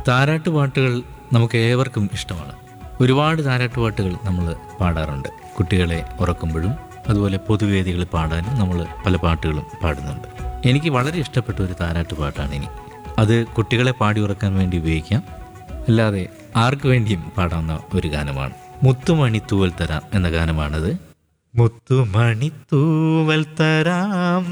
താരാട്ട് പാട്ടുകൾ നമുക്ക് ഏവർക്കും ഇഷ്ടമാണ് ഒരുപാട് താരാട്ട് പാട്ടുകൾ നമ്മൾ പാടാറുണ്ട് കുട്ടികളെ ഉറക്കുമ്പോഴും അതുപോലെ പൊതുവേദികളിൽ പാടാനും നമ്മൾ പല പാട്ടുകളും പാടുന്നുണ്ട് എനിക്ക് വളരെ ഇഷ്ടപ്പെട്ട ഒരു താരാട്ട് പാട്ടാണ് ഇനി അത് കുട്ടികളെ പാടി ഉറക്കാൻ വേണ്ടി ഉപയോഗിക്കാം അല്ലാതെ ആർക്കു വേണ്ടിയും പാടാവുന്ന ഒരു ഗാനമാണ് മുത്തുമണി തൂവൽ തരാം എന്ന ഗാനമാണത് മുത്തുമണി തൂവൽ തരാം